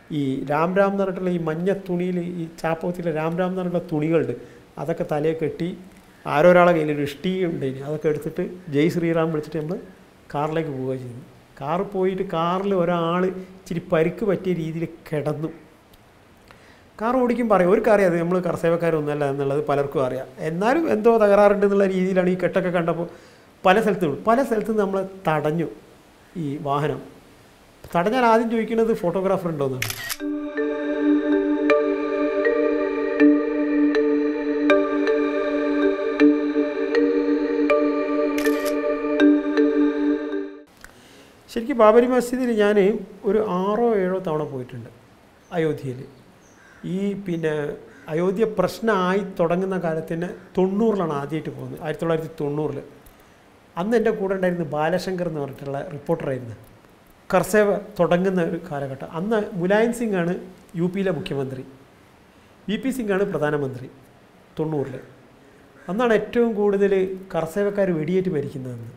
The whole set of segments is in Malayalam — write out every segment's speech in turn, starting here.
ഈ രാം രാം എന്ന് പറഞ്ഞിട്ടുള്ള ഈ മഞ്ഞ തുണിയിൽ ഈ ചാപ്പകത്തിലെ രാം രാം എന്ന് പറഞ്ഞിട്ടുള്ള തുണികളുണ്ട് അതൊക്കെ തലയെ കെട്ടി ആരോ ഒരാളെ കയ്യിൽ ഒരു ഇഷ്ടി ഉണ്ടായിന് അതൊക്കെ എടുത്തിട്ട് ജയ് ശ്രീറാം വിളിച്ചിട്ട് നമ്മൾ കാറിലേക്ക് പോവുക ചെയ്തു കാറിൽ പോയിട്ട് കാറിൽ ഒരാൾ ഇച്ചിരി പരിക്ക് പറ്റിയ രീതിയിൽ കിടന്നു കാർ ഓടിക്കുമ്പോൾ അറിയാം ഒരു കാര്യം അത് നമ്മൾ കർസേവക്കാരൊന്നുമല്ല എന്നുള്ളത് പലർക്കും അറിയാം എന്നാലും എന്തോ തകരാറുണ്ട് എന്നുള്ള രീതിയിലാണ് ഈ കെട്ടൊക്കെ കണ്ടപ്പോൾ പല സ്ഥലത്തും പല സ്ഥലത്തും നമ്മൾ തടഞ്ഞു ഈ വാഹനം തടഞ്ഞാൽ ആദ്യം ചോദിക്കുന്നത് ഫോട്ടോഗ്രാഫർ ഉണ്ടോയെന്നാണ് ശരിക്കും ബാബരി മസ്ജിദിൽ ഞാൻ ഒരു ആറോ ഏഴോ തവണ പോയിട്ടുണ്ട് അയോധ്യയിൽ ഈ പിന്നെ അയോധ്യ പ്രശ്നമായി തുടങ്ങുന്ന കാലത്തിന് തൊണ്ണൂറിലാണ് ആദ്യമായിട്ട് പോകുന്നത് ആയിരത്തി തൊള്ളായിരത്തി തൊണ്ണൂറിൽ അന്ന് എൻ്റെ കൂടെ ഉണ്ടായിരുന്ന ബാലശങ്കർ എന്ന് പറഞ്ഞിട്ടുള്ള റിപ്പോർട്ടറായിരുന്നു കർസേവ തുടങ്ങുന്ന ഒരു കാലഘട്ടം അന്ന് മുലായം സിംഗ് ആണ് യു പിയിലെ മുഖ്യമന്ത്രി വി പി സിംഗ് ആണ് പ്രധാനമന്ത്രി തൊണ്ണൂറിൽ അന്നാണ് ഏറ്റവും കൂടുതൽ കർസേവക്കാർ വെടിയേറ്റ് മരിക്കുന്നതെന്ന്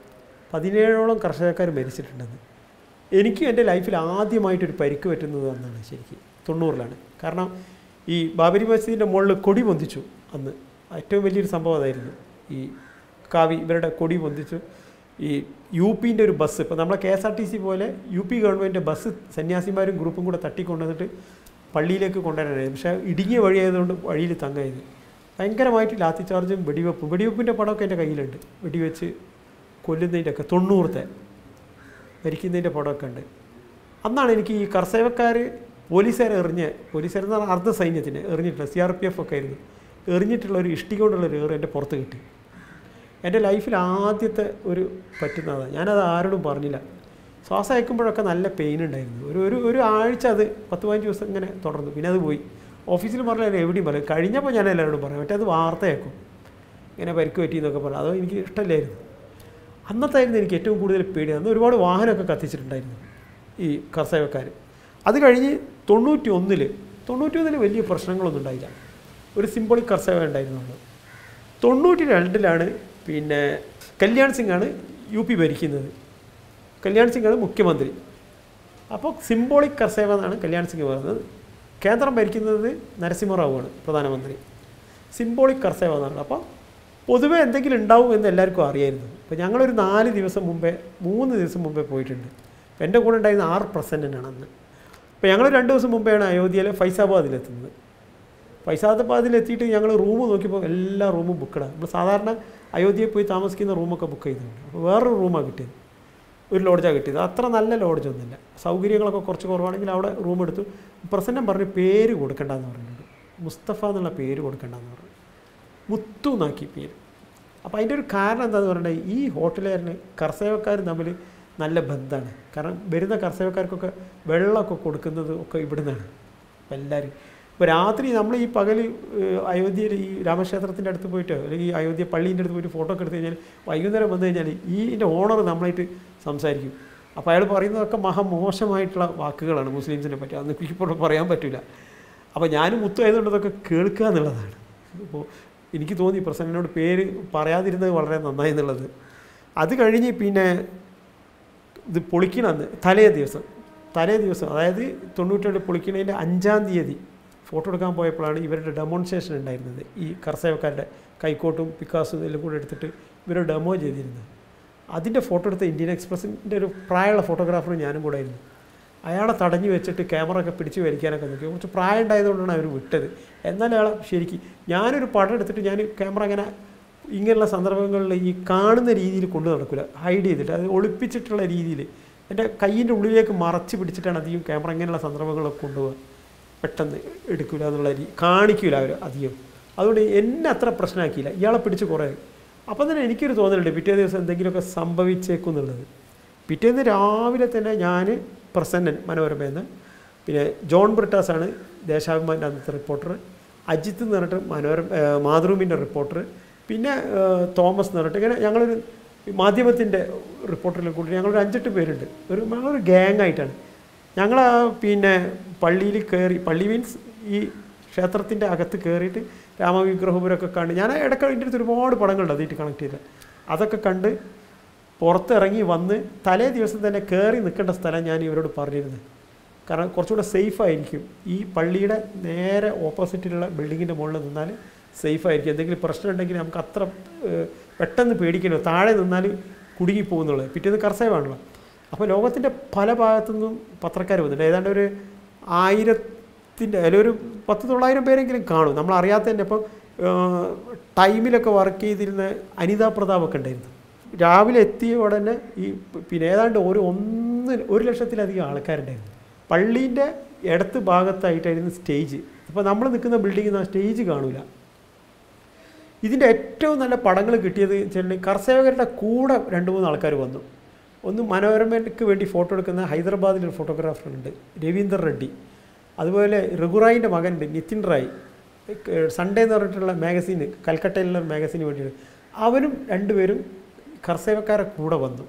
പതിനേഴോളം കർഷകക്കാർ മരിച്ചിട്ടുണ്ടെന്ന് എനിക്കും എൻ്റെ ലൈഫിൽ ആദ്യമായിട്ടൊരു പരിക്ക് പറ്റുന്നത് അന്നാണ് ശരിക്കും തൊണ്ണൂറിലാണ് കാരണം ഈ ബാബരി മസ്ജിദിൻ്റെ മുകളിൽ കൊടി പൊന്തിച്ചു അന്ന് ഏറ്റവും വലിയൊരു സംഭവം അതായിരുന്നു ഈ കാവി ഇവരുടെ കൊടി പൊന്തിച്ചു ഈ യു പിൻ്റെ ഒരു ബസ് ഇപ്പോൾ നമ്മളെ K S R T C പോലെ യു പി ഗവൺമെൻറ് ബസ് സന്യാസിമാരും ഗ്രൂപ്പും കൂടെ തട്ടിക്കൊണ്ടുവന്നിട്ട് പള്ളിയിലേക്ക് കൊണ്ടുവരാനായിരുന്നു പക്ഷേ ഇടുങ്ങിയ വഴിയായതുകൊണ്ട് വഴിയിൽ തങ്ങായത് ഭയങ്കരമായിട്ട് ലാത്തി ചാർജും വെടിവെപ്പും വെടിവെപ്പിൻ്റെ പടമൊക്കെ എൻ്റെ കയ്യിലുണ്ട് വെടിവെച്ച് കൊല്ലുന്നതിൻ്റെ ഒക്കെ തൊണ്ണൂറത്തെ മരിക്കുന്നതിൻ്റെ പടമൊക്കെ ഉണ്ട് അന്നാണ് എനിക്ക് ഈ കർസേവക്കാർ പോലീസുകാരെ എറിഞ്ഞ് പോലീസുകാർ എന്ന് പറഞ്ഞാൽ അർദ്ധ സൈന്യത്തിന് എറിഞ്ഞിട്ടുള്ള സി ആർ പി എഫ് ഒക്കെ ആയിരുന്നു എറിഞ്ഞിട്ടുള്ള ഒരു ഇഷ്ടി കൊണ്ടുള്ള ഒരു ഏറ് എൻ്റെ പുറത്ത് കിട്ടി എൻ്റെ ലൈഫിൽ ആദ്യത്തെ ഒരു പറ്റുന്നതാണ് ഞാനത് ആരോടും പറഞ്ഞില്ല ശ്വാസം അയക്കുമ്പോഴൊക്കെ നല്ല പെയിൻ ഉണ്ടായിരുന്നു ഒരു ഒരു ഒരു ആഴ്ച അത് പത്ത് പതിനഞ്ച് ദിവസം ഇങ്ങനെ തുടർന്നു പിന്നെ അത് പോയി ഓഫീസിൽ പറഞ്ഞാൽ എവിടെയും പറയും കഴിഞ്ഞപ്പോൾ ഞാൻ എല്ലാവരോടും പറയാം മറ്റേ അത് വാർത്തയാക്കും ഇങ്ങനെ പരിക്ക് പറ്റി എന്നൊക്കെ പറഞ്ഞു അതോ എനിക്ക് ഇഷ്ടമില്ലായിരുന്നു അന്നത്തായിരുന്നു എനിക്ക് ഏറ്റവും കൂടുതൽ പേടി അന്ന് ഒരുപാട് വാഹനമൊക്കെ കത്തിച്ചിട്ടുണ്ടായിരുന്നു ഈ കർഷകക്കാർ അത് കഴിഞ്ഞ് തൊണ്ണൂറ്റി ഒന്നിൽ തൊണ്ണൂറ്റി ഒന്നിൽ വലിയ പ്രശ്നങ്ങളൊന്നും ഉണ്ടായില്ല ഒരു സിംബോളിക് കർഷക ഉണ്ടായിരുന്നുള്ളൂ തൊണ്ണൂറ്റി രണ്ടിലാണ് പിന്നെ കല്യാൺ സിംഗാണ് യു പി ഭരിക്കുന്നത് കല്യാൺ സിംഗാണ് മുഖ്യമന്ത്രി അപ്പോൾ സിംബോളിക് കർസേവ എന്നാണ് കല്യാൺ സിംഗ് പറയുന്നത് കേന്ദ്രം ഭരിക്കുന്നത് നരസിംഹറാവുമാണ് പ്രധാനമന്ത്രി സിംബോളിക് കർസേവ എന്നാണ് അപ്പോൾ പൊതുവെ എന്തെങ്കിലും ഉണ്ടാവും എന്ന് എല്ലാവർക്കും അറിയായിരുന്നു അപ്പോൾ ഞങ്ങളൊരു നാല് ദിവസം മുമ്പേ മൂന്ന് ദിവസം മുമ്പേ പോയിട്ടുണ്ട് അപ്പോൾ എൻ്റെ കൂടെ ഉണ്ടായിരുന്ന ആറ് പ്രസൻറ്റനാണ് അന്ന് അപ്പോൾ ഞങ്ങൾ രണ്ട് ദിവസം മുമ്പെയാണ് അയോധ്യയിലെ ഫൈസാബാദിലെത്തുന്നത് ഫൈസാബാദിലെത്തിയിട്ട് ഞങ്ങൾ റൂം നോക്കിയപ്പോൾ എല്ലാ റൂമും ബുക്കഡാണ് നമ്മൾ സാധാരണ അയോധ്യയിൽ പോയി താമസിക്കുന്ന റൂമൊക്കെ ബുക്ക് ചെയ്തിട്ടുണ്ട് അപ്പോൾ വേറൊരു റൂമാണ് കിട്ടിയത് ഒരു ലോഡ്ജാണ് കിട്ടിയത് അത്ര നല്ല ലോഡ്ജൊന്നുമില്ല സൗകര്യങ്ങളൊക്കെ കുറച്ച് കുറവാണെങ്കിൽ അവിടെ റൂം എടുത്തു പ്രസന്നം പറഞ്ഞ് പേര് കൊടുക്കണ്ടെന്ന് പറഞ്ഞിട്ടുണ്ട് മുസ്തഫ എന്നുള്ള പേര് കൊടുക്കണ്ടെന്ന് പറഞ്ഞു മുത്തു എന്നാക്കി പേര് അപ്പോൾ അതിൻ്റെ ഒരു കാരണം എന്താണെന്ന് പറഞ്ഞാൽ ഈ ഹോട്ടലുകാരന് കർഷകക്കാരും തമ്മിൽ നല്ല ബന്ധമാണ് കാരണം വരുന്ന കർഷകക്കാർക്കൊക്കെ വെള്ളമൊക്കെ കൊടുക്കുന്നത് ഒക്കെ ഇവിടുന്നാണ് അപ്പോൾ എല്ലാവരും ഇപ്പോൾ രാത്രി നമ്മൾ ഈ പകൽ അയോധ്യയിൽ ഈ രാമക്ഷേത്രത്തിൻ്റെ അടുത്ത് പോയിട്ട് അല്ലെങ്കിൽ ഈ അയോധ്യ പള്ളീൻ്റെ അടുത്ത് പോയിട്ട് ഫോട്ടോ ഒക്കെ എടുത്തു കഴിഞ്ഞാൽ വൈകുന്നേരം വന്നു കഴിഞ്ഞാൽ ഈ ഇതിൻ്റെ ഓണർ നമ്മളായിട്ട് സംസാരിക്കും അപ്പോൾ അയാൾ പറയുന്നതൊക്കെ മഹാമോശമായിട്ടുള്ള വാക്കുകളാണ് മുസ്ലിംസിനെ പറ്റി അതൊന്നും എനിക്കിപ്പോൾ പറയാൻ പറ്റില്ല അപ്പോൾ ഞാനും മുത്തു ആയതുകൊണ്ട് അതൊക്കെ കേൾക്കുക എന്നുള്ളതാണ് അപ്പോൾ എനിക്ക് തോന്നി പ്രസന്നനോട് പേര് പറയാതിരുന്നത് വളരെ നന്നായി എന്നുള്ളത് അത് കഴിഞ്ഞ് പിന്നെ ഇത് പൊളിക്കണമെന്ന് തലേ ദിവസം തലേ ദിവസം അതായത് തൊണ്ണൂറ്റേഴ് പൊളിക്കണതിൻ്റെ അഞ്ചാം തീയതി ഫോട്ടോ എടുക്കാൻ പോയപ്പോഴാണ് ഇവരുടെ ഡെമോൺസ്ട്രേഷൻ ഉണ്ടായിരുന്നത് ഈ കർഷകക്കാരുടെ കൈക്കോട്ടും പിക്കാസും എല്ലാം കൂടെ എടുത്തിട്ട് ഇവർ ഡെമോ ചെയ്തിരുന്നത് അതിൻ്റെ ഫോട്ടോ എടുത്ത ഇന്ത്യൻ എക്സ്പ്രസിൻ്റെ ഒരു പ്രായമുള്ള ഫോട്ടോഗ്രാഫർ ഞാനും കൂടെ ആയിരുന്നു അയാളെ തടഞ്ഞു വെച്ചിട്ട് ക്യാമറ ഒക്കെ പിടിച്ച് വലിക്കാനൊക്കെ നോക്കി കുറച്ച് പ്രായം ഉണ്ടായതുകൊണ്ടാണ് അവർ വിട്ടത് എന്നാൽ അയാളെ ശരിക്കും ഞാനൊരു പടം എടുത്തിട്ട് ഞാൻ ക്യാമറ അങ്ങനെ ഇങ്ങനെയുള്ള സന്ദർഭങ്ങളിൽ ഈ കാണുന്ന രീതിയിൽ കൊണ്ടു നടക്കില്ല ഹൈഡ് ചെയ്തിട്ട് അത് ഒളിപ്പിച്ചിട്ടുള്ള രീതിയിൽ എൻ്റെ കയ്യിൻ്റെ ഉള്ളിലേക്ക് മറച്ച് പിടിച്ചിട്ടാണ് അധികം ക്യാമറ ഇങ്ങനെയുള്ള സന്ദർഭങ്ങളൊക്കെ കൊണ്ടുപോകുക പെട്ടെന്ന് എടുക്കില്ല എന്നുള്ള രീതി കാണിക്കില്ല അവർ അധികം അതുകൊണ്ട് എന്നെ അത്ര പ്രശ്നമാക്കിയില്ല ഇയാളെ പിടിച്ച് കുറേ അപ്പം തന്നെ എനിക്കൊരു തോന്നലുണ്ട് പിറ്റേ ദിവസം എന്തെങ്കിലുമൊക്കെ സംഭവിച്ചേക്കും എന്നുള്ളത് പിറ്റേന്ന് രാവിലെ തന്നെ ഞാൻ പ്രസന്നൻ മനോരമയെന്ന് പിന്നെ ജോൺ ബ്രിട്ടാസാണ് ദേശാഭിമാൻ്റെ അന്നത്തെ റിപ്പോർട്ടർ അജിത്ത് എന്ന് പറഞ്ഞിട്ട് മനോരമ മാതൃഭൂമിൻ്റെ റിപ്പോർട്ടർ പിന്നെ ഏഹ്, തോമസ് എന്ന് പറഞ്ഞിട്ട് ഇങ്ങനെ ഞങ്ങളൊരു മാധ്യമത്തിൻ്റെ റിപ്പോർട്ടറിൽ കൂടി ഞങ്ങളൊരു അഞ്ചെട്ട് പേരുണ്ട് ഒരു ഞങ്ങളൊരു ഗ്യാങ് ആയിട്ടാണ് ഞങ്ങൾ ആ പിന്നെ പള്ളിയിൽ കയറി പള്ളി മീൻസ് ഈ ക്ഷേത്രത്തിൻ്റെ അകത്ത് കയറിയിട്ട് രാമവിഗ്രഹപുരമൊക്കെ കണ്ട് ഞാൻ ഇടയ്ക്ക് അതിൻ്റെ അടുത്ത് ഒരുപാട് പടങ്ങളുണ്ട് അതിട്ട് കണക്ട് ചെയ്ത് അതൊക്കെ കണ്ട് പുറത്തിറങ്ങി വന്ന് തലേ ദിവസം തന്നെ കയറി നിൽക്കേണ്ട സ്ഥലം ഞാൻ ഇവരോട് പറഞ്ഞിരുന്നത് കാരണം കുറച്ചുകൂടെ സേഫ് ആയിരിക്കും ഈ പള്ളിയുടെ നേരെ ഓപ്പോസിറ്റിലുള്ള ബിൽഡിങ്ങിൻ്റെ മുകളിൽ നിന്നാൽ സേഫ് ആയിരിക്കും എന്തെങ്കിലും പ്രശ്നം ഉണ്ടെങ്കിൽ നമുക്ക് അത്ര ഏഹ്, പെട്ടെന്ന് പേടിക്കണോ താഴെ നിന്നാൽ കുടുങ്ങി പോകുന്നുള്ളത് പിറ്റേന്ന് കർസേവാണല്ലോ അപ്പോൾ ലോകത്തിൻ്റെ പല ഭാഗത്തു നിന്നും പത്രക്കാർ വന്നിട്ടുണ്ട് ഏതാണ്ട് ഒരു ആയിരത്തിൻ്റെ അതിൽ ഒരു പത്ത് തൊള്ളായിരം പേരെങ്കിലും കാണും നമ്മൾ അറിയാത്തതിൻ്റെ ഇപ്പം ഏഹ്, ടൈമിലൊക്കെ വർക്ക് ചെയ്തിരുന്ന അനിതാ പ്രതാപൊക്കെ ഉണ്ടായിരുന്നു രാവിലെ എത്തിയ ഉടനെ ഈ പിന്നെ ഏതാണ്ട് ഒരു ഒന്ന് ഒരു ലക്ഷത്തിലധികം ആൾക്കാരുണ്ടായിരുന്നു പള്ളീൻ്റെ ഇടത്ത് ഭാഗത്തായിട്ടായിരുന്നു സ്റ്റേജ് അപ്പോൾ നമ്മൾ നിൽക്കുന്ന ബിൽഡിങ്ങിൽ നിന്ന് ആ സ്റ്റേജ് കാണൂല ഇതിൻ്റെ ഏറ്റവും നല്ല പടങ്ങൾ കിട്ടിയത് വെച്ചിട്ടുണ്ടെങ്കിൽ കർഷകരുടെ കൂടെ രണ്ട് മൂന്ന് ആൾക്കാർ വന്നു ഒന്ന് മനോരമയ്ക്ക് വേണ്ടി ഫോട്ടോ എടുക്കുന്ന ഹൈദരാബാദിലൊരു ഫോട്ടോഗ്രാഫർ ഉണ്ട് രവീന്ദർ റെഡ്ഡി അതുപോലെ രഘുറായിൻ്റെ മകനുണ്ട് നിതിൻ റായ് ഏഹ് സൺഡേ എന്ന് പറഞ്ഞിട്ടുള്ള മാഗസീന് കൽക്കട്ടയിലുള്ള ഒരു മാഗസീന് വേണ്ടിയിട്ട് അവനും രണ്ടുപേരും കർഷകക്കാരെ കൂടെ വന്നു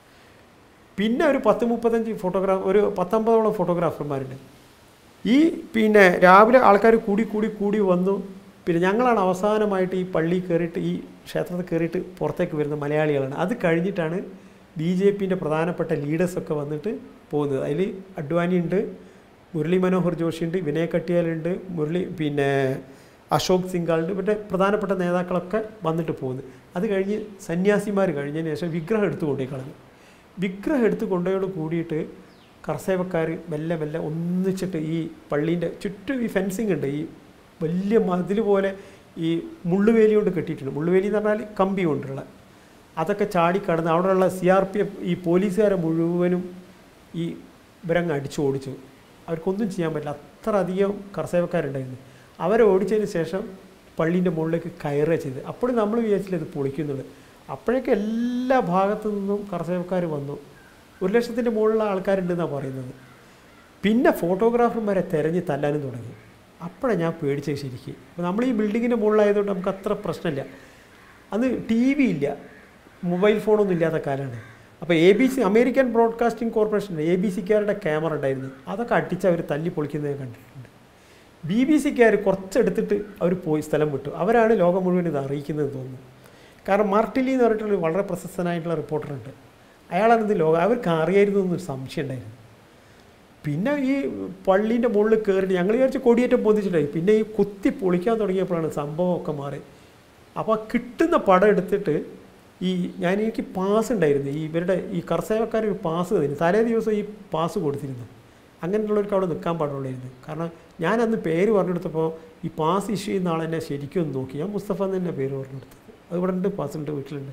പിന്നെ ഒരു പത്ത് മുപ്പത്തഞ്ച് ഫോട്ടോഗ്രാഫ് ഒരു പത്തൊമ്പതോളം ഫോട്ടോഗ്രാഫർമാരുണ്ട് ഈ പിന്നെ രാവിലെ ആൾക്കാർ കൂടി കൂടി കൂടി വന്നു പിന്നെ ഞങ്ങളാണ് അവസാനമായിട്ട് ഈ പള്ളി കയറിയിട്ട് ഈ ക്ഷേത്രത്തിൽ കയറിയിട്ട് പുറത്തേക്ക് വരുന്ന മലയാളികളാണ് അത് കഴിഞ്ഞിട്ടാണ് ബി ജെ പിൻ്റെ പ്രധാനപ്പെട്ട ലീഡേഴ്സൊക്കെ വന്നിട്ട് പോകുന്നത് അതിൽ അഡ്വാനി ഉണ്ട് മുരളി മനോഹർ ജോഷി ഉണ്ട് വിനയ് കട്ടിയാലുണ്ട് മുരളി പിന്നെ അശോക് സിംഗാളുണ്ട് ഇവരുടെ പ്രധാനപ്പെട്ട നേതാക്കളൊക്കെ വന്നിട്ട് പോകുന്നത് അത് കഴിഞ്ഞ് സന്യാസിമാർ കഴിഞ്ഞതിന് ശേഷം വിഗ്രഹം എടുത്തു കൊണ്ടുപോയി കളഞ്ഞു വിഗ്രഹം എടുത്ത് കൊണ്ടുപോയോട് കൂടിയിട്ട് കർസേവക്കാർ മെല്ലെ മെല്ലെ ഒന്നിച്ചിട്ട് ഈ പള്ളീൻ്റെ ചുറ്റും ഈ ഫെൻസിങ് ഉണ്ട് ഈ വലിയ മതിൽ പോലെ ഈ മുള്ളുവേലി കൊണ്ട് കെട്ടിയിട്ടുണ്ട് മുള്ളുവേലി എന്ന് പറഞ്ഞാൽ കമ്പി കൊണ്ടുള്ള അതൊക്കെ ചാടിക്കടന്ന് അവിടെയുള്ള സി ആർ പി എഫ് ഈ പോലീസുകാരെ മുഴുവനും ഈ ഇവരങ്ങ് അടിച്ചു ഓടിച്ചു അവർക്കൊന്നും ചെയ്യാൻ പറ്റില്ല അത്ര അധികം കർസേവക്കാരുണ്ടായിരുന്നു അവരെ ഓടിച്ചതിന് ശേഷം പള്ളീൻ്റെ മുകളിലേക്ക് കയറുക ചെയ്ത് അപ്പോഴും നമ്മൾ വിചാരിച്ചില്ല ഇത് പൊളിക്കുന്നുള്ളൂ അപ്പോഴേക്കും എല്ലാ ഭാഗത്തു നിന്നും കർഷകക്കാർ വന്നു ഒരു ലക്ഷത്തിൻ്റെ മുകളിലുള്ള ആൾക്കാരുണ്ടെന്നാണ് പറയുന്നത് പിന്നെ ഫോട്ടോഗ്രാഫർമാരെ തിരഞ്ഞ് തല്ലാനും തുടങ്ങി അപ്പോഴാണ് ഞാൻ പേടിച്ചത് ശരിക്കും അപ്പോൾ നമ്മൾ ഈ ബിൽഡിങ്ങിൻ്റെ മുകളിലായതുകൊണ്ട് നമുക്ക് അത്ര പ്രശ്നമില്ല അന്ന് ടി വി ഇല്ല മൊബൈൽ ഫോണൊന്നും ഇല്ലാത്ത കാലമാണ് അപ്പോൾ A B C American broadcasting corporation A B സിക്കാരുടെ ക്യാമറ ഉണ്ടായിരുന്നു അതൊക്കെ അടിച്ച് അവർ തല്ലി പൊളിക്കുന്നത് ഞാൻ കണ്ടിട്ടുണ്ട് ബി ബി സിക്കാർ കുറച്ചെടുത്തിട്ട് അവർ പോയി സ്ഥലം വിട്ടു അവരാണ് ലോകം മുഴുവൻ ഇത് അറിയിക്കുന്നത് തോന്നുന്നു കാരണം മാർട്ടിലി എന്ന് പറഞ്ഞിട്ടുള്ള വളരെ പ്രശസ്തനായിട്ടുള്ള റിപ്പോർട്ടറുണ്ട് അയാളാണ് ഇത് ലോകം അവർക്ക് അറിയായിരുന്നു എന്നൊരു സംശയം ഉണ്ടായിരുന്നു പിന്നെ ഈ പള്ളീൻ്റെ മുകളിൽ കയറി ഞങ്ങൾ വിചാരിച്ച് കൊടിയേറ്റം പൊന്തിച്ചിട്ടായി പിന്നെ ഈ കുത്തി പൊളിക്കാൻ തുടങ്ങിയപ്പോഴാണ് സംഭവമൊക്കെ മാറി അപ്പോൾ ആ കിട്ടുന്ന പടം എടുത്തിട്ട് ഈ ഞാൻ എനിക്ക് പാസ് ഉണ്ടായിരുന്നു ഈ ഇവരുടെ ഈ കർഷകക്കാർ ഒരു പാസ് തന്നിരുന്നു തലേ ദിവസം ഈ പാസ് കൊടുത്തിരുന്നു അങ്ങനെയുള്ളവർക്ക് അവിടെ നിൽക്കാൻ പാടുള്ളായിരുന്നു കാരണം ഞാൻ അന്ന് പേര് പറഞ്ഞെടുത്തപ്പോൾ ഈ പാസ് ഇഷ്യൂ ചെയ്യുന്ന ആളെന്നെ ശരിക്കും ഒന്ന് നോക്കി ഞാൻ മുസ്തഫ എന്ന് തന്നെ പേര് പറഞ്ഞെടുത്തത് അത് ഇവിടെ ഉണ്ട് പാസ് ഉണ്ട് വീട്ടിലുണ്ട്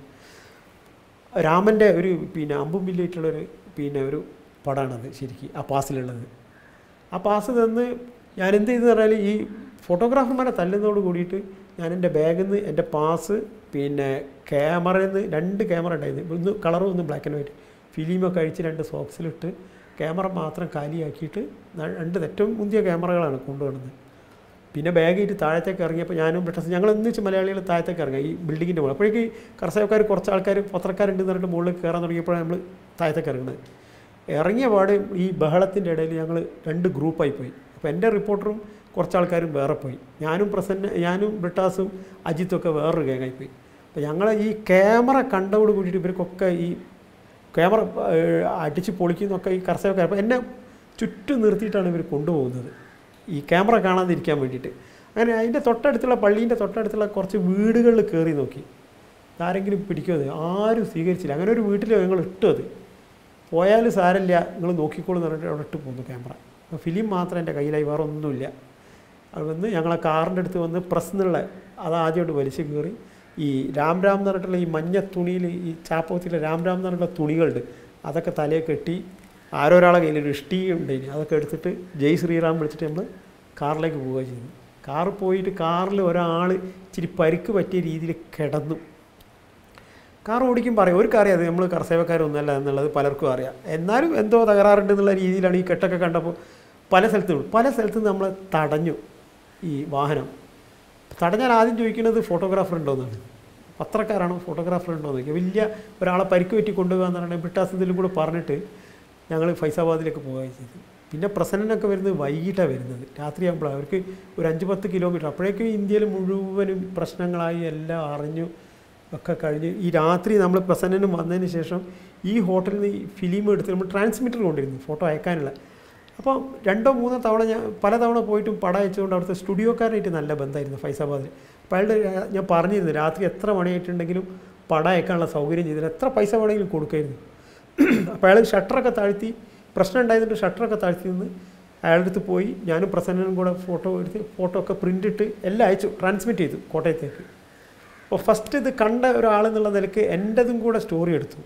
രാമൻ്റെ ഒരു പിന്നെ അമ്പും വില്ലായിട്ടുള്ളൊരു പിന്നെ ഒരു പടമാണത് ശരിക്കും ആ പാസിലുള്ളത് ആ പാസ് തന്ന് ഞാൻ എന്ത് ചെയ്തെന്ന് പറഞ്ഞാൽ ഈ ഫോട്ടോഗ്രാഫർമാരെ തല്ലുന്നതോട് കൂടിയിട്ട് ഞാൻ എൻ്റെ ബാഗിൽ നിന്ന് എൻ്റെ പാസ് പിന്നെ ക്യാമറയിൽ നിന്ന് രണ്ട് ക്യാമറ ഉണ്ടായിരുന്നു ഒന്ന് കളറും ഒന്ന് ബ്ലാക്ക് ആൻഡ് വൈറ്റ് ഫിലിമൊക്കെ അഴിച്ച് രണ്ട് സോക്സിലിട്ട് ക്യാമറ മാത്രം കാലിയാക്കിയിട്ട് ന- രണ്ട് ഏറ്റവും മുന്തിയ ക്യാമറകളാണ് കൊണ്ടുവന്നത് പിന്നെ ബാഗായിട്ട് താഴത്തേക്ക് ഇറങ്ങിയപ്പോൾ ഞാനും ബ്രിട്ടസ് ഞങ്ങൾ ഒന്നിച്ച് മലയാളികൾ താഴത്തേക്ക് ഇറങ്ങി ഈ ബിൽഡിങ്ങിൻ്റെ മുകളിൽ അപ്പോഴേക്ക് കർഷകക്കാർ കുറച്ച് ആൾക്കാർ പത്രക്കാരുണ്ടെന്ന് പറഞ്ഞിട്ട് മുകളിൽ കയറാൻ തുടങ്ങിയപ്പോഴാണ് നമ്മൾ താഴത്തേക്ക് ഇറങ്ങുന്നത് ഇറങ്ങിയ പാട് ഈ ബഹളത്തിൻ്റെ ഇടയിൽ ഞങ്ങൾ രണ്ട് ഗ്രൂപ്പായി പോയി അപ്പോൾ എൻ്റെ റിപ്പോർട്ടറും കുറച്ച് ആൾക്കാരും വേറെ പോയി ഞാനും പ്രസന്ന ഞാനും ബ്രിട്ടാസും അജിത്തും ഒക്കെ വേറൊരു ഗാങ്ങായി പോയി അപ്പോൾ ഞങ്ങൾ ഈ ക്യാമറ കണ്ടോട് കൂടിയിട്ട് ഇവർക്കൊക്കെ ഈ ക്യാമറ ഏഹ്, അടിച്ച് പൊളിക്കുന്നൊക്കെ ഈ കർഷകക്കാർ അപ്പോൾ എന്നെ ചുറ്റും നിർത്തിയിട്ടാണ് ഇവർ കൊണ്ടുപോകുന്നത് ഈ ക്യാമറ കാണാതിരിക്കാൻ വേണ്ടിയിട്ട് അങ്ങനെ അതിൻ്റെ തൊട്ടടുത്തുള്ള പള്ളീൻ്റെ തൊട്ടടുത്തുള്ള കുറച്ച് വീടുകളിൽ കയറി നോക്കി ആരെങ്കിലും പിടിക്കുമത് ആരും സ്വീകരിച്ചില്ല അങ്ങനെ ഒരു വീട്ടിൽ ഞങ്ങൾ ഇട്ടു അത് പോയാലും സാരമില്ല നിങ്ങൾ നോക്കിക്കോളൂ എന്ന് പറഞ്ഞിട്ട് അവിടെ ഇട്ട് പോന്നു ക്യാമറ അപ്പോൾ ഫിലിം മാത്രം എൻ്റെ കയ്യിലായി വേറെ ഒന്നുമില്ല അത് വന്ന് ഞങ്ങളെ കാറിൻ്റെ അടുത്ത് വന്ന് പ്രസ് എന്നുള്ള അത് ആദ്യമായിട്ട് വലിച്ചു കയറി ഈ രാം രാം എന്ന് പറഞ്ഞിട്ടുള്ള ഈ മഞ്ഞ തുണിയിൽ ഈ ചാപ്പത്തിലെ രാം രാം എന്ന് പറഞ്ഞിട്ടുള്ള തുണികളുണ്ട് അതൊക്കെ തലയെ കെട്ടി ആരോരാളെ കയ്യിൽ ഒരു ഇഷ്ടി ഉണ്ടായിന് അതൊക്കെ എടുത്തിട്ട് ജയ് ശ്രീറാം വിളിച്ചിട്ട് നമ്മൾ കാറിലേക്ക് പോവുക ചെയ്തു കാറിൽ പോയിട്ട് കാറിൽ ഒരാൾ ഇച്ചിരി പരിക്ക് പറ്റിയ രീതിയിൽ കിടന്നു കാർ ഓടിക്കും പറയും ഒരു അറിയാം അത് നമ്മൾ കർസേവക്കാരൊന്നുമല്ല എന്നുള്ളത് പലർക്കും അറിയാം എന്നാലും എന്തോ തകരാറുണ്ട് എന്നുള്ള രീതിയിലാണ് ഈ കെട്ടൊക്കെ കണ്ടപ്പോൾ പല സ്ഥലത്തും പല സ്ഥലത്തും നമ്മൾ തടഞ്ഞു ഈ വാഹനം തടഞ്ഞാൽ ആദ്യം ചോദിക്കുന്നത് ഫോട്ടോഗ്രാഫർ ഉണ്ടോ എന്നാണ് പത്രക്കാരാണോ ഫോട്ടോഗ്രാഫർ ഉണ്ടോ എന്ന് ചോദിക്കുക വലിയ ഒരാളെ പരിക്ക് പറ്റി കൊണ്ടുപോകുക എന്ന് പറഞ്ഞാൽ ബ്രിട്ടാസത്തിലും കൂടെ പറഞ്ഞിട്ട് ഞങ്ങൾ ഫൈസാബാദിലേക്ക് പോവുകയും ചെയ്തു പിന്നെ പ്രസന്നനൊക്കെ വരുന്നത് വൈകിട്ടാണ് വരുന്നത് രാത്രിയാകുമ്പോഴാണ് അവർക്ക് ഒരു അഞ്ച് പത്ത് കിലോമീറ്റർ അപ്പോഴേക്കും ഇന്ത്യയിൽ മുഴുവനും പ്രശ്നങ്ങളായി എല്ലാം അറിഞ്ഞു ഒക്കെ കഴിഞ്ഞ് ഈ രാത്രി നമ്മൾ പ്രസന്നനും വന്നതിന് ശേഷം ഈ ഹോട്ടലിൽ നിന്ന് ഈ ഫിലിം എടുത്ത് നമ്മൾ ട്രാൻസ്മിറ്റർ കൊണ്ടിരുന്നു ഫോട്ടോ അയക്കാനുള്ള അപ്പോൾ രണ്ടോ മൂന്നോ തവണ ഞാൻ പല തവണ പോയിട്ടും പടം അയച്ചുകൊണ്ട് അവിടുത്തെ സ്റ്റുഡിയോക്കാരായിട്ട് നല്ല ബന്ധമായിരുന്നു ഫൈസാബാദിൽ അപ്പോൾ അയാളുടെ രാ- ഞാൻ പറഞ്ഞിരുന്നു രാത്രി എത്ര മണിയായിട്ടുണ്ടെങ്കിലും പടം അയക്കാനുള്ള സൗകര്യം ചെയ്തില്ല എത്ര പൈസ വേണമെങ്കിലും കൊടുക്കായിരുന്നു അപ്പോൾ അയാൾ ഷട്ടറൊക്കെ താഴ്ത്തി പ്രശ്നം ഉണ്ടായതുകൊണ്ട് ഷട്ടറൊക്കെ താഴ്ത്തി നിന്ന് അയാളുടെ അടുത്ത് പോയി ഞാനും പ്രസന്നനും കൂടെ ഫോട്ടോ എടുത്ത് ഫോട്ടോ ഒക്കെ പ്രിൻ്റ് ഇട്ട് എല്ലാം അയച്ചു ട്രാൻസ്മിറ്റ് ചെയ്തു കോട്ടയത്തേക്ക് അപ്പോൾ ഫസ്റ്റ് ഇത് കണ്ട ഒരാളെന്നുള്ള നിലയ്ക്ക് എൻ്റെതും കൂടെ സ്റ്റോറി എടുത്തു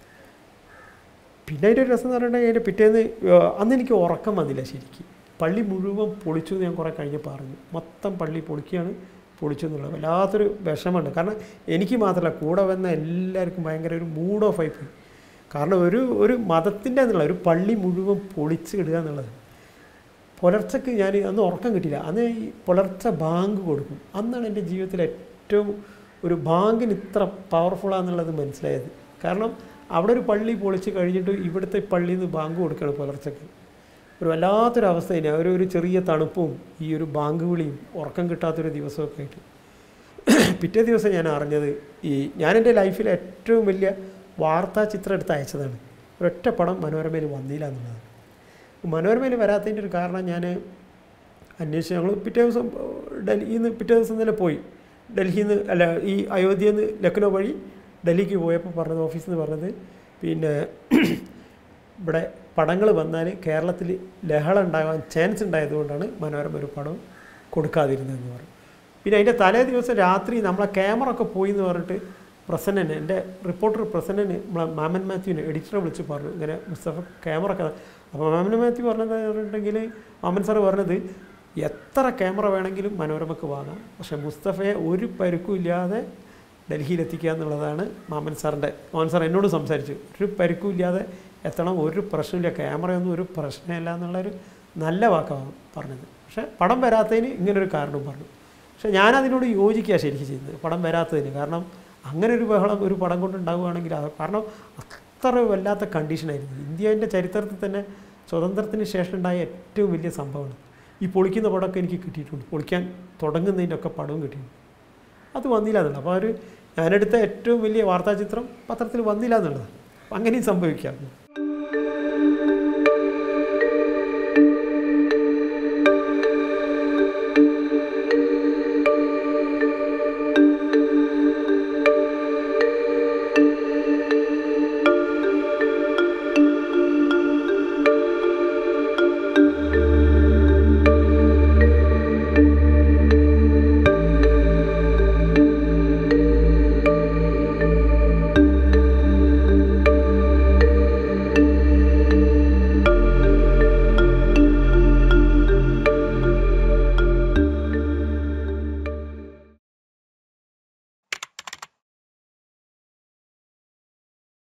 പിന്നെ അതിൻ്റെ ഒരു രസം എന്ന് പറഞ്ഞിട്ടുണ്ടെങ്കിൽ അതിൻ്റെ പിറ്റേന്ന് ഏഹ് അന്ന് എനിക്ക് ഉറക്കം വന്നില്ല ശരിക്കും പള്ളി മുഴുവൻ പൊളിച്ചു എന്ന് ഞാൻ കുറേ കഴിഞ്ഞ് പറഞ്ഞു മൊത്തം പള്ളി പൊളിക്കുകയാണ് പൊളിച്ചു എന്നുള്ളത് വല്ലാത്തൊരു വിഷമമുണ്ട് കാരണം എനിക്ക് മാത്രമല്ല കൂടെ വന്ന എല്ലാവർക്കും ഭയങ്കര ഒരു മൂഡ് ഓഫ് ആയി പോയി കാരണം ഒരു ഒരു മതത്തിൻ്റെ എന്നുള്ള ഒരു പള്ളി മുഴുവൻ പൊളിച്ച് ഇടുക എന്നുള്ളത് പുലർച്ചയ്ക്ക് ഞാൻ അന്ന് ഉറക്കം കിട്ടിയില്ല അന്ന് ഈ പുലർച്ചെ ബാങ്ക് കൊടുക്കും അന്നാണ് എൻ്റെ ജീവിതത്തിൽ ഏറ്റവും ഒരു ബാങ്കിന് ഇത്ര പവർഫുള്ളാന്നുള്ളത് മനസ്സിലായത് കാരണം അവിടെ ഒരു പള്ളി പൊളിച്ച് കഴിഞ്ഞിട്ട് ഇവിടുത്തെ പള്ളിയിൽ നിന്ന് ബാങ്ക് കൊടുക്കുകയാണ് പുലർച്ചയ്ക്ക് ഒരു വല്ലാത്തൊരു അവസ്ഥ തന്നെ ഒരു ഒരു ചെറിയ തണുപ്പും ഈ ഒരു ബാങ്ക് വിളിയും ഉറക്കം കിട്ടാത്തൊരു ദിവസമൊക്കെ ആയിട്ട് പിറ്റേ ദിവസം ഞാൻ അറിഞ്ഞത് ഈ ഞാൻ എൻ്റെ ലൈഫിൽ ഏറ്റവും വലിയ വാർത്താ ചിത്രം എടുത്ത് അയച്ചതാണ് ഒരൊറ്റ പടം മനോരമയിൽ വന്നില്ല എന്നുള്ളതാണ് മനോരമയിൽ വരാത്തതിൻ്റെ ഒരു കാരണം ഞാൻ അന്വേഷിച്ച് ഞങ്ങൾ പിറ്റേ ദിവസം ഡൽഹിയിൽ നിന്ന് പിറ്റേ ദിവസം തന്നെ പോയി ഡൽഹിയിൽ നിന്ന് അല്ല ഈ അയോധ്യയിൽ നിന്ന് ലക്നൗ വഴി ഡൽഹിക്ക് പോയപ്പോൾ പറഞ്ഞത് ഓഫീസിൽ നിന്ന് പറഞ്ഞത് പിന്നെ ഇവിടെ പടങ്ങൾ വന്നാൽ കേരളത്തിൽ ലഹള ഉണ്ടാകാൻ ചാൻസ് ഉണ്ടായതുകൊണ്ടാണ് മനോരമ ഒരു പടം കൊടുക്കാതിരുന്നതെന്ന് പറഞ്ഞു പിന്നെ അതിൻ്റെ തലേ ദിവസം രാത്രി നമ്മളെ ക്യാമറ ഒക്കെ പോയി എന്ന് പറഞ്ഞിട്ട് പ്രസന്നന് എൻ്റെ റിപ്പോർട്ടർ പ്രസന്നന് നമ്മളെ മാമൻ മാത്യുവിനെ എഡിറ്ററെ വിളിച്ച് പറഞ്ഞു ഇങ്ങനെ മുസ്തഫ ക്യാമറ ഒക്കെ അപ്പോൾ മാമൻ മാത്യു പറഞ്ഞത് പറഞ്ഞിട്ടുണ്ടെങ്കിൽ മാമൻ സാറ് പറഞ്ഞത് എത്ര ക്യാമറ വേണമെങ്കിലും മനോരമക്ക് വാങ്ങാം പക്ഷേ മുസ്തഫയെ ഒരു പരുക്കും ഇല്ലാതെ ഡൽഹിയിൽ എത്തിക്കുക എന്നുള്ളതാണ് മാമൻ സാറിൻ്റെ മാമൻ സാർ എന്നോട് സംസാരിച്ചു ഒരു പരുക്കും ഇല്ലാതെ എത്തണം ഒരു പ്രശ്നമില്ല ക്യാമറയൊന്നും ഒരു പ്രശ്നമില്ല എന്നുള്ളൊരു നല്ല വാക്കാണ് പറഞ്ഞത് പക്ഷേ പടം വരാത്തതിന് ഇങ്ങനൊരു കാരണവും പറഞ്ഞു പക്ഷേ ഞാനതിനോട് യോജിക്കുക ശരിക്കും ചെയ്യുന്നത് പടം വരാത്തതിന് കാരണം അങ്ങനെ ഒരു ബഹളം ഒരു പടം കൊണ്ട് ഉണ്ടാവുകയാണെങ്കിൽ അത് കാരണം അത്ര വല്ലാത്ത കണ്ടീഷനായിരുന്നു ഇന്ത്യൻ്റെ ചരിത്രത്തിൽ തന്നെ സ്വതന്ത്രത്തിന് ശേഷം ഉണ്ടായ ഏറ്റവും വലിയ സംഭവമാണ് ഈ പൊളിക്കുന്ന പടമൊക്കെ എനിക്ക് കിട്ടിയിട്ടുണ്ട് പൊളിക്കാൻ തുടങ്ങുന്നതിൻ്റെ ഒക്കെ പടവും കിട്ടിയിട്ടുണ്ട് അത് വന്നില്ല എന്നുള്ളത് അപ്പോൾ ഒരു ഞാനെടുത്ത ഏറ്റവും വലിയ വാർത്താചിത്രം പത്രത്തിൽ വന്നില്ല എന്നുള്ളത് അപ്പം അങ്ങനെയും സംഭവിക്കാം